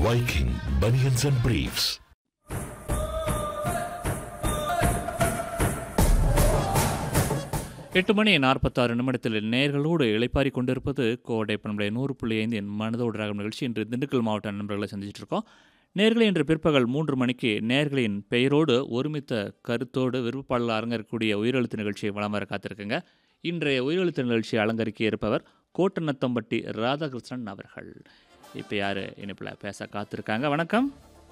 Viking Bunions and Briefs. எட்டு மணி நாற்பத்தாறு நிமிடத்தில் நேர்களோடு இளைப்பாரி கொண்டிருப்பது கோடை நம்முடைய நூறு புள்ளி ஐந்து என் மனதோடு ராகம் நிகழ்ச்சி இன்று திண்டுக்கல் மாவட்ட நண்பர்களை சந்திச்சிட்டு இருக்கோம் நேர்களை இன்று பிற்பகல் மூன்று மணிக்கு நேர்களின் பெயரோடு ஒருமித்த கருத்தோடு விருப்பப்பாடல் அரங்கக்கூடிய உயிரெழுத்து நிகழ்ச்சியை வலம் வர காத்திருக்குங்க இன்றைய உயிரெழுத்து நிகழ்ச்சி அலங்கரிக்க இருப்பவர் கோட்டநத்தம்பட்டி ராதாகிருஷ்ணன் அவர்கள் இப்போ யார் இனிப்பில் பேச காத்திருக்காங்க வணக்கம்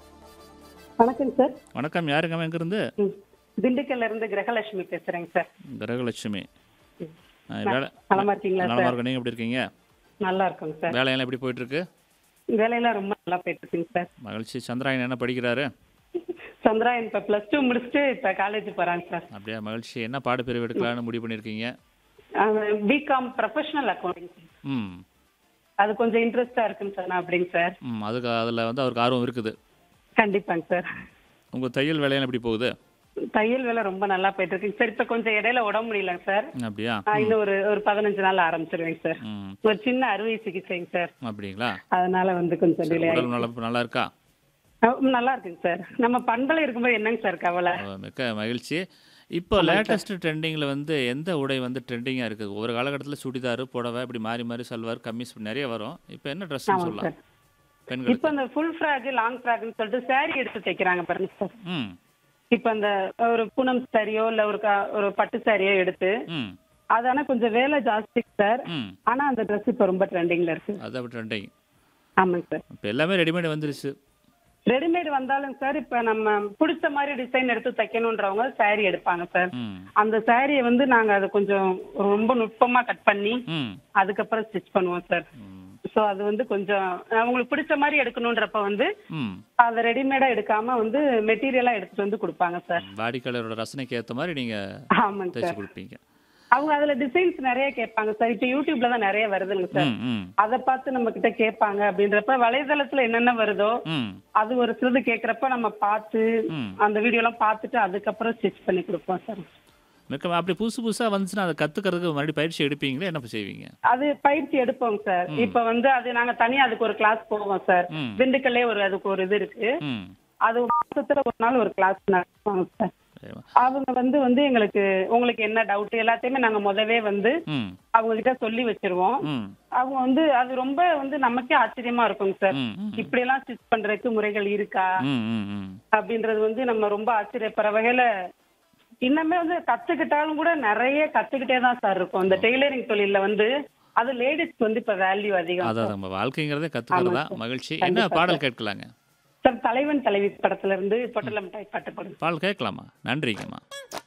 வணக்கம் சார் வணக்கம் யாருங்க எங்கிருந்து ம். திண்டுக்கல்ல இருந்து கிரகலட்சுமி பேசுறேங்க சார் கிரகலட்சுமி ஆ, வேலை நலமா இருக்கீங்களா நலமா சார் இருக்கும் நீங்கள் எப்படி இருக்கீங்க நல்லா இருக்கோங்க சார் வேலையெல்லாம் எப்படி போயிட்டு இருக்கு வேலையெல்லாம் ரொம்ப நல்லா போயிட்டு இருக்குங்க சார் மகிழ்ச்சி சந்திராயன் என்ன படிக்கிறாரு சந்திராயன் இப்ப பிளஸ் டூ முடிச்சுட்டு இப்ப காலேஜ் போறாங்க சார் அப்படியே மகிழ்ச்சி என்ன பாடப்பிரிவு எடுக்கலாம்னு முடிவு பண்ணியிருக்கீங்க பிகாம் ப்ரொஃபஷனல் அக்கௌண்டிங் ம் அது கொஞ்சம் இன்ட்ரெஸ்டா இருக்குன்னு சொன்னா அப்படிங்க சார் ம் அதுக்கு அதில் வந்து அவருக்கு ஆர்வம் இருக்குது கண்டிப்பாங்க சார் உங்கள் தையல் வேலையெல்லாம் எப்படி போகுது தையல் வேலை ரொம்ப நல்லா போயிட்டு இருக்குங்க சார் இப்ப கொஞ்சம் இடையில உடம்பு முடியலங்க சார் அப்படியா நான் இன்னும் ஒரு ஒரு பதினஞ்சு நாள் ஆரம்பிச்சிருவேங்க சார் ம் ஒரு சின்ன அறுவை சிகிச்சைங்க சார் அப்படிங்களா அதனால வந்து கொஞ்சம் டிலே உடல் நல்லா நல்லா இருக்கா நல்லா இருக்குங்க சார் நம்ம பண்பலை இருக்கும்போது என்னங்க சார் கவலை ஓ, மிக்க மகிழ்ச்சி இப்போ லேட்டஸ்ட் ட்ரெண்டிங்கில் வந்து எந்த உடை வந்து ட்ரெண்டிங்காக இருக்குது ஒரு காலகட்டத்தில் சுடிதார் புடவை இப்படி மாறி மாறி சல்வார் கம்மிஸ் நிறைய வரும் இப்போ என்ன ட்ரெஸ்ன்னு ஆமாங்க சொல்லலாம் சார் பெண்களுக்கு இப்ப அந்த ஃபுல் ஃப்ராக் லாங் ஃப்ராக்னு சொல்லிட்டு saree எடுத்து தைக்கிறாங்க பாருங்க சார் ம் இப்ப அந்த ஒரு பூனம் சாரியோ இல்ல ஒரு க- ஒரு பட்டு சாரியோ எடுத்து ம் அது ஆனா கொஞ்சம் வேலை ஜாஸ்தி சார் ம் ஆனா அந்த Dress இப்ப ரொம்ப ட்ரெண்டிங்ல இருக்கு அது அப்படி ட்ரெண்டிங் ஆமாங்க சார் இப்போ எல்லாமே ரெடிமேட் வந்துருச்சு ரெடிமேட் வந்தாலும் சார் இப்ப நம்ம பிடிச்ச மாதிரி டிசைன் எடுத்து தைக்கணுன்றவங்க saree எடுப்பாங்க சார் ம் அந்த சாரியை வந்து நாங்க அதை கொஞ்சம் ரொம்ப நுட்பமா கட் பண்ணி ம் அதுக்கப்புறம் ஸ்டிச் பண்ணுவோம் சார் ம் சோ அது வந்து கொஞ்சம் அவங்களுக்கு பிடிச்ச மாதிரி எடுக்கணுன்றப்ப வந்து ம் அதை ரெடிமேடா எடுக்காம வந்து மெட்டீரியலா எடுத்துட்டு வந்து கொடுப்பாங்க சார் வாடிக்கையாளரோட ரசனைக்கு ஏற்ற மாதிரி நீங்கள் ஆமாங்க தைச்சு சார் கொடுப்பீங்க அவங்க அதுல டிசைன்ஸ் நிறைய கேட்பாங்க சார் இப்ப யூடியூப்ல தான் நிறைய வருதுங்க சார் ம் ம் அத பார்த்து நம்ம கிட்ட கேட்பாங்க அப்படின்றப்ப வலைதளத்துல என்னென்ன வருதோ ம் அது ஒரு சிலது கேக்குறப்ப நம்ம பார்த்து ம். அந்த வீடியோ எல்லாம் பார்த்துட்டு அதுக்கப்புறம் ஸ்டிச் பண்ணி கொடுப்போம் சார் மிக்க அப்படி புதுசு புதுசாக வந்துச்சுன்னா அதை கற்றுக்கிறதுக்கு மறுபடியும் பயிற்சி எடுப்பீங்களா என்ன செய்வீங்க அது பயிற்சி எடுப்போம் சார் இப்ப வந்து அது நாங்க தனியா அதுக்கு ஒரு கிளாஸ் போவோம் சார் ம். திண்டுக்கல்லே ஒரு அதுக்கு ஒரு இது இருக்கு ம் அது மாசத்துல ஒரு நாள் ஒரு கிளாஸ் நடத்துவாங்க சார் சரிம்மா. அவங்க வந்து வந்து எங்களுக்கு உங்களுக்கு என்ன டவுட் எல்லாத்தையுமே நாங்க முதவே வந்து ம் அவங்க கிட்ட சொல்லி வச்சிருவோம் ம் அவங்க வந்து அது ரொம்ப வந்து நமக்கே ஆச்சரியமா இருக்குங்க சார் ம் ம் இப்படி எல்லாம் ஸ்டிச் பண்றதுக்கு முறைகள் இருக்கா ம் ம் ம் அப்படின்றது வந்து நம்ம ரொம்ப ஆச்சரியப்படுற வகையில இன்னமே வந்து கத்துக்கிட்டாலும் கூட நிறைய கத்துக்கிட்டே தான் சார் இருக்கும் இந்த டெய்லரிங் தொழில்ல வந்து அது லேடிஸ்க்கு வந்து இப்ப வேல்யூ அதிகம் அதான் நம்ம வாழ்க்கைங்கிறதே கற்றுக்கிறதா ஆமாம் சார். மகிழ்ச்சி என்ன கண்டிப்பா பாடல் கேட்கலாங்க சார் தலைவன் தலைவி படத்துல இருந்து பொட்டலம் டைப் பாட்டு போடுங்க பாடல் கேட்கலாமா நன்றிங்கம்மா